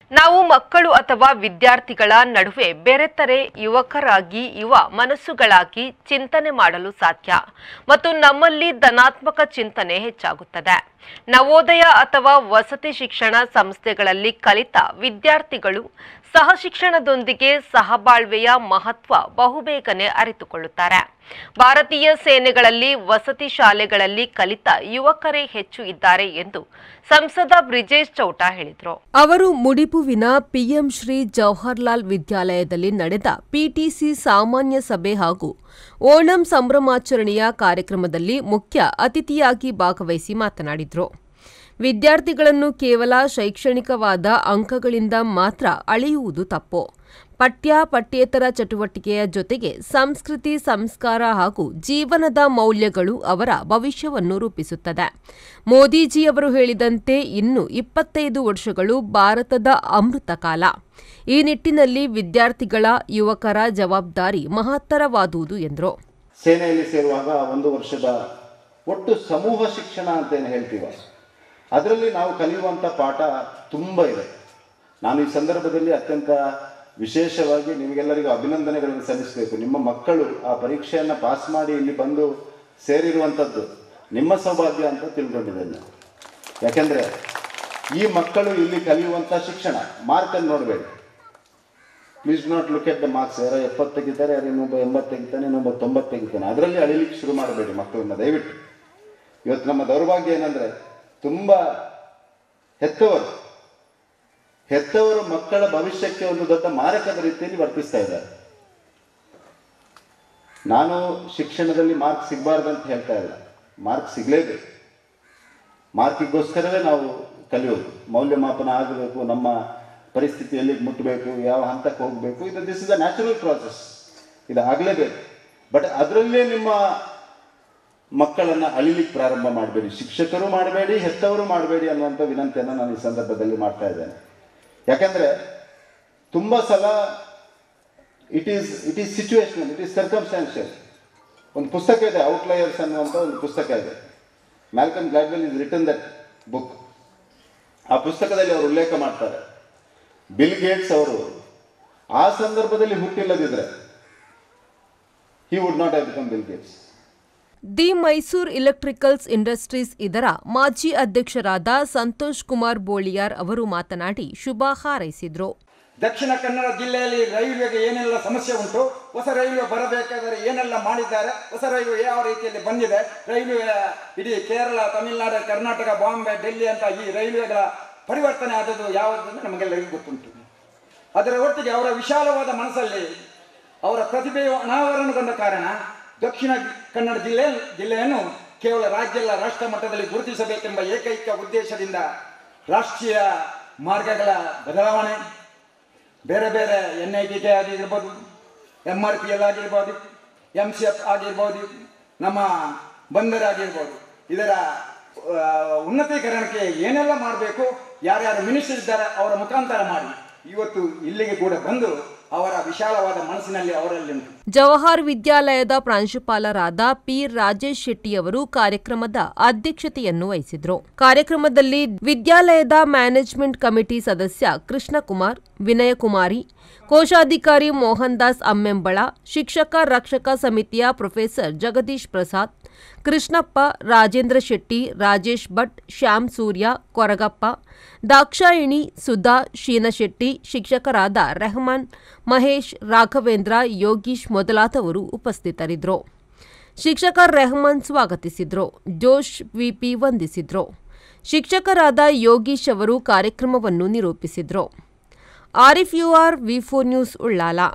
ನಾವು ಮಕ್ಕಳು ಅಥವಾ ವಿದ್ಯಾರ್ಥಿಗಳ ನಡುವೆ ಬೆರೆತರೆ ಯುವಕರಾಗಿ ಯುವ ಮನಸ್ಸುಗಳಾಗಿ ಚಿಂತನೆ ಮಾಡಲು ಸಾಧ್ಯ ಮತ್ತು ನಮ್ಮಲ್ಲಿ ಧನಾತ್ಮಕ ಚಿಂತನೆ ಹೆಚ್ಚಾಗುತ್ತದೆ ನವೋದಯ ಅಥವಾ ವಸತಿ ಶಿಕ್ಷಣ ಸಂಸ್ಥೆಗಳಲ್ಲಿ ಕಲಿತ ವಿದ್ಯಾರ್ಥಿಗಳು ಸಹ ಶಿಕ್ಷಣದೊಂದಿಗೆ ಸಹಬಾಳ್ವೆಯ ಮಹತ್ವ ಬಹುಬೇಗನೆ ಅರಿತುಕೊಳ್ಳುತ್ತಾರೆ ಭಾರತೀಯ ಸೇನೆಗಳಲ್ಲಿ ವಸತಿ ಶಾಲೆಗಳಲ್ಲಿ ಕಲಿತ ಯುವಕರೇ ಹೆಚ್ಚು ಇದ್ದಾರೆ ಎಂದು ಸಂಸದ ಬ್ರಿಜೇಶ್ ಚೌಟಾ ಹೇಳಿದರು ಅವರು ಮುಡಿಪುವಿನ ಪಿಎಂ ಶ್ರೀ ಜವಾಹರ್ಲಾಲ್ ವಿದ್ಯಾಲಯದಲ್ಲಿ ನಡೆದ ಪಿಟಿಸಿ ಸಾಮಾನ್ಯ ಸಭೆ ಹಾಗೂ ಓಣಂ ಸಂಭ್ರಮಾಚರಣೆಯ ಕಾರ್ಯಕ್ರಮದಲ್ಲಿ ಮುಖ್ಯ ಅತಿಥಿಯಾಗಿ ಭಾಗವಹಿಸಿ ಮಾತನಾಡಿದರು ವಿದ್ಯಾರ್ಥಿಗಳನ್ನು ಕೇವಲ ಶೈಕ್ಷಣಿಕವಾದ ಅಂಕಗಳಿಂದ ಮಾತ್ರ ಅಳೆಯುವುದು ತಪ್ಪು ಪಠ್ಯ ಪಠ್ಯೇತರ ಚಟುವಟಿಕೆಯ ಜೊತೆಗೆ ಸಂಸ್ಕೃತಿ ಸಂಸ್ಕಾರ ಹಾಗೂ ಜೀವನದ ಮೌಲ್ಯಗಳು ಅವರ ಭವಿಷ್ಯವನ್ನು ರೂಪಿಸುತ್ತದೆ ಮೋದಿಜಿಯವರು ಹೇಳಿದಂತೆ ಇನ್ನು ಇಪ್ಪತ್ತೈದು ವರ್ಷಗಳು ಭಾರತದ ಅಮೃತ ಕಾಲ ಈ ನಿಟ್ಟಿನಲ್ಲಿ ವಿದ್ಯಾರ್ಥಿಗಳ ಯುವಕರ ಜವಾಬ್ದಾರಿ ಮಹತ್ತರವಾದುದು ಎಂದರು ಸೇನೆಯಲ್ಲಿ ಸೇರುವಾಗ ಒಂದು ವರ್ಷದ ಒಟ್ಟು ಸಮೂಹ ಶಿಕ್ಷಣ ಅಂತ ಏನು ಹೇಳ್ತೀವ ಅದರಲ್ಲಿ ನಾವು ಕಲಿಯುವಂಥ ಪಾಠ ತುಂಬ ಇದೆ ನಾನು ಈ ಸಂದರ್ಭದಲ್ಲಿ ಅತ್ಯಂತ ವಿಶೇಷವಾಗಿ ನಿಮಗೆಲ್ಲರಿಗೂ ಅಭಿನಂದನೆಗಳನ್ನು ಸಲ್ಲಿಸಬೇಕು ನಿಮ್ಮ ಮಕ್ಕಳು ಆ ಪರೀಕ್ಷೆಯನ್ನು ಪಾಸ್ ಮಾಡಿ ಇಲ್ಲಿ ಬಂದು ಸೇರಿರುವಂಥದ್ದು ನಿಮ್ಮ ಸೌಭಾಗ್ಯ ಅಂತ ತಿಳ್ಕೊಂಡಿದ್ದೇನೆ ಯಾಕೆಂದರೆ ಈ ಮಕ್ಕಳು ಇಲ್ಲಿ ಕಲಿಯುವಂಥ ಶಿಕ್ಷಣ ಮಾರ್ಕನ್ನು ನೋಡಬೇಡಿ please not look at the marks ಯಾರೋ ಎಪ್ಪತ್ತು ತೆಗಿತಾರೆ ಯಾರು ಇನ್ನೊಬ್ಬ ಎಂಬತ್ತು ತೆಗಿತಾನೆ ಇನ್ನೊಬ್ಬ ತೊಂಬತ್ತು ತೆಗಿತಾನೆ ಅದರಲ್ಲಿ ಅಳಿಲಿಕ್ಕೆ ಶುರು ಮಾಡಬೇಡಿ ಮಕ್ಕಳನ್ನ ದಯವಿಟ್ಟು ಇವತ್ತು ನಮ್ಮ ದೌರ್ಭಾಗ್ಯ ಏನಂದರೆ ತುಂಬ ಹೆತ್ತವರು ಹೆತ್ತವರು ಮಕ್ಕಳ ಭವಿಷ್ಯಕ್ಕೆ ಒಂದು ದೊಡ್ಡ ಮಾರಕದ ರೀತಿಯಲ್ಲಿ ವರ್ತಿಸ್ತಾ ಇದ್ದಾರೆ ನಾನು ಶಿಕ್ಷಣದಲ್ಲಿ ಮಾರ್ಕ್ ಸಿಗಬಾರ್ದು ಅಂತ ಹೇಳ್ತಾ ಇಲ್ಲ ಮಾರ್ಕ್ ಸಿಗಲೇಬೇಕು ಮಾರ್ಕಿಗೋಸ್ಕರವೇ ನಾವು ಕಲಿಯೋದು ಮೌಲ್ಯಮಾಪನ ಆಗಬೇಕು ನಮ್ಮ ಪರಿಸ್ಥಿತಿ ಎಲ್ಲಿಗೆ ಮುಟ್ಟಬೇಕು ಯಾವ ಹಂತಕ್ಕೆ ಹೋಗಬೇಕು ಇದು this is a natural process ಇದು ಆಗಲೇಬೇಕು ಬಟ್ ಅದರಲ್ಲೇ ನಿಮ್ಮ ಮಕ್ಕಳನ್ನು ಅಳಿಲಿಕ್ಕೆ ಪ್ರಾರಂಭ ಮಾಡಬೇಡಿ ಶಿಕ್ಷಕರು ಮಾಡಬೇಡಿ ಹೆತ್ತವರು ಮಾಡಬೇಡಿ ಅನ್ನುವಂಥ ವಿನಂತಿಯನ್ನು ನಾನು ಈ ಸಂದರ್ಭದಲ್ಲಿ ಮಾಡ್ತಾ ಇದ್ದೇನೆ ಯಾಕಂದರೆ ತುಂಬ ಸಲ it is it is situational it is circumstantial ಒಂದು ಪುಸ್ತಕ ಇದೆ ಔಟ್ಲೈಯರ್ಸ್ ಅನ್ನುವಂಥ ಒಂದು ಪುಸ್ತಕ ಇದೆ Malcolm Gladwell is written that book ಆ ಪುಸ್ತಕದಲ್ಲಿ ಅವರು ಉಲ್ಲೇಖ ಮಾಡ್ತಾರೆ ಬಿಲ್ ಗೇಟ್ಸ್ ಅವರು ಆ ಸಂದರ್ಭದಲ್ಲಿ ಹುಟ್ಟಿಲ್ಲದಿದ್ರೆ he would not have become Bill Gates the Mysore electricals industries ಇದರ ಮಾಜಿ ಅಧ್ಯಕ್ಷರಾದ ಸಂತೋಷ್ ಕುಮಾರ್ ಬೋಳಿಯಾರ್ ಅವರು ಮಾತನಾಡಿ ಶುಭ ಹಾರೈಸಿದರು ದಕ್ಷಿಣ ಕನ್ನಡ ಜಿಲ್ಲೆಯಲ್ಲಿ ರೈಲ್ವೆಗೆ ಏನೆಲ್ಲ ಸಮಸ್ಯೆ ಉಂಟು ಹೊಸ ರೈಲ್ವೆ ಬರಬೇಕಾದರೆ ಏನೆಲ್ಲ ಮಾಡಿದ್ದಾರೆ ಹೊಸ ರೈಲ್ವೆ ಯಾವ ರೀತಿಯಲ್ಲಿ ಬಂದಿದೆ ರೈಲ್ವೆ ಇಡೀ ಕೇರಳ ತಮಿಳುನಾಡು ಕರ್ನಾಟಕ ಬಾಂಬೆ ಡೆಲ್ಲಿ ಅಂತ ಈ ರೈಲ್ವೆಗಳ ಪರಿವರ್ತನೆ ಆದದ್ದು ಯಾವುದನ್ನು ನಮಗೆಲ್ಲರಿಗೂ ಗೊತ್ತುಂಟು ಅದರ ಒಟ್ಟಿಗೆ ಅವರ ವಿಶಾಲವಾದ ಮನಸ್ಸಲ್ಲಿ ಅವರ ಪ್ರತಿಭೆಯು ಅನಾವರಣಗೊಂಡ ಕಾರಣ ದಕ್ಷಿಣ ಕನ್ನಡ ಜಿಲ್ಲೆ ಜಿಲ್ಲೆಯನ್ನು ಕೇವಲ ರಾಜ್ಯ ಅಲ್ಲ ರಾಷ್ಟ್ರ ಮಟ್ಟದಲ್ಲಿ ಗುರುತಿಸಬೇಕೆಂಬ ಏಕೈಕ ಉದ್ದೇಶದಿಂದ ರಾಷ್ಟ್ರೀಯ ಮಾರ್ಗಗಳ ಬದಲಾವಣೆ ಬೇರೆ ಬೇರೆ ಎನ್ ಐ ಟಿ ಟಿ ಆಗಿರ್ಬೋದು ಎಮ್ ಆರ್ ಪಿ ಎಲ್ ಆಗಿರ್ಬೋದು ಎಮ್ ಸಿ ಎಫ್ ಆಗಿರ್ಬೋದು ನಮ್ಮ ಬಂದರ್ ಆಗಿರ್ಬೋದು ಇದರ ಆ, ಉನ್ನತೀಕರಣಕ್ಕೆ ಏನೆಲ್ಲ ಮಾಡಬೇಕು ಯಾರ್ಯಾರು ಮಿನಿಸ್ಟರ್ ಇದ್ದಾರೆ ಅವರ ಮುಖಾಂತರ ಮಾಡಿ ಇವತ್ತು ಇಲ್ಲಿಗೆ ಕೂಡ ಬಂದು ಅವರ ವಿಶಾಲವಾದ ಮನಸ್ಸಿನಲ್ಲಿ ಅವರಲ್ಲಿ ಉಂಟು ಜವಾಹರ್ ವಿದ್ಯಾಲಯದ ಪ್ರಾಂಶುಪಾಲರಾದ ಪಿ ರಾಜೇಶ್ ಶೆಟ್ಟಿಯವರು ಕಾರ್ಯಕ್ರಮದ ಅಧ್ಯಕ್ಷತೆಯನ್ನು ವಹಿಸಿದ್ರು ಕಾರ್ಯಕ್ರಮದಲ್ಲಿ ವಿದ್ಯಾಲಯದ ಮ್ಯಾನೇಜ್ಮೆಂಟ್ ಕಮಿಟಿ ಸದಸ್ಯ ಕೃಷ್ಣಕುಮಾರ್ ವಿನಯಕುಮಾರಿ ಕೋಶಾಧಿಕಾರಿ ಮೋಹನ್ ದಾಸ್ ಅಮ್ಮೆಂಬಳ ಶಿಕ್ಷಕ ರಕ್ಷಕ ಸಮಿತಿಯ ಪ್ರೊಫೆಸರ್ ಜಗದೀಶ್ ಪ್ರಸಾದ್ ಕೃಷ್ಣಪ್ಪ ರಾಜೇಂದ್ರ ಶೆಟ್ಟಿ ರಾಜೇಶ್ ಭಟ್ ಶ್ಯಾಮ್ ಸೂರ್ಯ ಕೊರಗಪ್ಪ ದಾಕ್ಷಾಯಿಣಿ ಸುಧಾ ಶೀನಶೆಟ್ಟಿ ಶಿಕ್ಷಕರಾದ ರೆಹಮಾನ್ ಮಹೇಶ್ ರಾಘವೇಂದ್ರ ಯೋಗೀಶ್ ಮೊದಲಾದವರು ಉಪಸ್ಥಿತರಿದ್ದರು ಶಿಕ್ಷಕ ರೆಹಮಾನ್ ಸ್ವಾಗತಿಸಿದ್ರು ಜೋಶ್ ವಿಪಿ ವಂದಿಸಿದ್ರು ಶಿಕ್ಷಕರಾದ ಯೋಗೀಶ್ ಅವರು ಕಾರ್ಯಕ್ರಮವನ್ನು ನಿರೂಪಿಸಿದ್ರು Arif U R V four news Ullal